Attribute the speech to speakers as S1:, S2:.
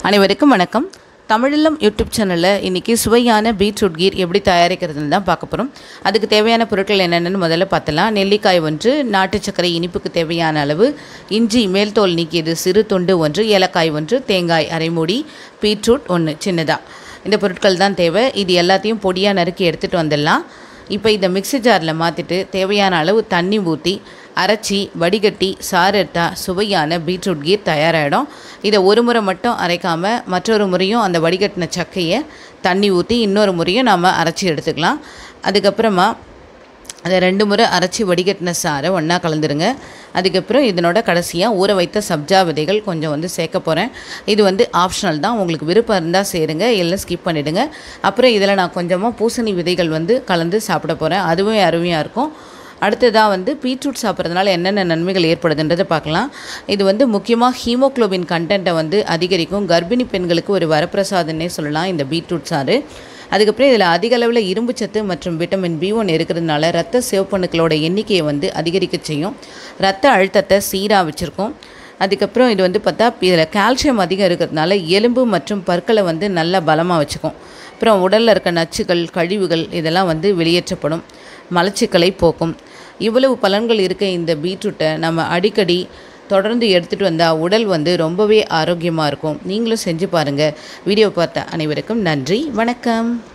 S1: அனைவருக்கும் வணக்கம் தமிழிலம் யூடியூப் சேனலில் இன்றைக்கி சுவையான பீட்ரூட் கீர் எப்படி தயாரிக்கிறதுன்னு தான் பார்க்க போகிறோம் அதுக்கு தேவையான பொருட்கள் என்னென்னு முதல்ல பார்த்தலாம் நெல்லிக்காய் ஒன்று நாட்டு சர்க்கரை இனிப்புக்கு தேவையான அளவு இஞ்சி மேல் தோல் நீக்கியது சிறு துண்டு ஒன்று ஏலக்காய் ஒன்று தேங்காய் அரைமூடி பீட்ரூட் ஒன்று சின்னதாக இந்த பொருட்கள் தான் தேவை இது எல்லாத்தையும் பொடியாக நறுக்கி எடுத்துகிட்டு வந்துடலாம் இப்போ இதை மிக்ஸி ஜாரில் மாற்றிட்டு தேவையான அளவு தண்ணி ஊற்றி அரைச்சி வடிகட்டி சாறு எடுத்தா சுவையான பீட்ரூட் கீர் தயாராகிடும் இதை ஒரு முறை மட்டும் அரைக்காமல் மற்றொரு முறையும் அந்த வடிகட்டின சக்கையை தண்ணி ஊற்றி இன்னொரு முறையும் நாம் அரைச்சி எடுத்துக்கலாம் அதுக்கப்புறமா அதை ரெண்டு முறை அரைச்சி வடிகட்டின சாறை ஒன்றா கலந்துருங்க அதுக்கப்புறம் இதனோட கடைசியாக ஊற வைத்த சப்ஜா விதைகள் கொஞ்சம் வந்து சேர்க்க போகிறேன் இது வந்து ஆப்ஷனல் தான் உங்களுக்கு விருப்பம் இருந்தால் சேருங்க இல்லை ஸ்கிப் பண்ணிவிடுங்க அப்புறம் இதில் நான் கொஞ்சமாக பூசணி விதைகள் வந்து கலந்து சாப்பிட போகிறேன் அதுவும் அருமையாக இருக்கும் அடுத்ததாக வந்து பீட்ரூட் சாப்பிட்றதுனால என்னென்ன நன்மைகள் ஏற்படுதுன்றதை பார்க்கலாம் இது வந்து முக்கியமாக ஹீமோக்ளோபின் கண்டென்ட்டை வந்து அதிகரிக்கும் கர்ப்பிணி பெண்களுக்கு ஒரு வரப்பிரசாதன்னே சொல்லலாம் இந்த பீட்ரூட் சாறு அதுக்கப்புறம் இதில் அதிக அளவில் இரும்பு சத்து மற்றும் விட்டமின் பி ஒன் இருக்கிறதுனால ரத்த சிவப்பணுக்களோட எண்ணிக்கையை வந்து அதிகரிக்க செய்யும் ரத்த அழுத்தத்தை சீராக வச்சுருக்கும் அதுக்கப்புறம் இது வந்து பார்த்தா இதில் கால்சியம் அதிகம் இருக்கிறதுனால எலும்பு மற்றும் பற்களை வந்து நல்லா பலமாக வச்சுக்கும் அப்புறம் உடலில் இருக்க நச்சுகள் கழிவுகள் இதெல்லாம் வந்து வெளியேற்றப்படும் மலச்சிக்கலை போக்கும் இவ்வளவு பலன்கள் இருக்க இந்த பீட்ரூட்டை நம்ம அடிக்கடி தொடர்ந்து எடுத்துகிட்டு வந்தால் உடல் வந்து ரொம்பவே ஆரோக்கியமாக இருக்கும் நீங்களும் செஞ்சு பாருங்கள் வீடியோ பார்த்த அனைவருக்கும் நன்றி வணக்கம்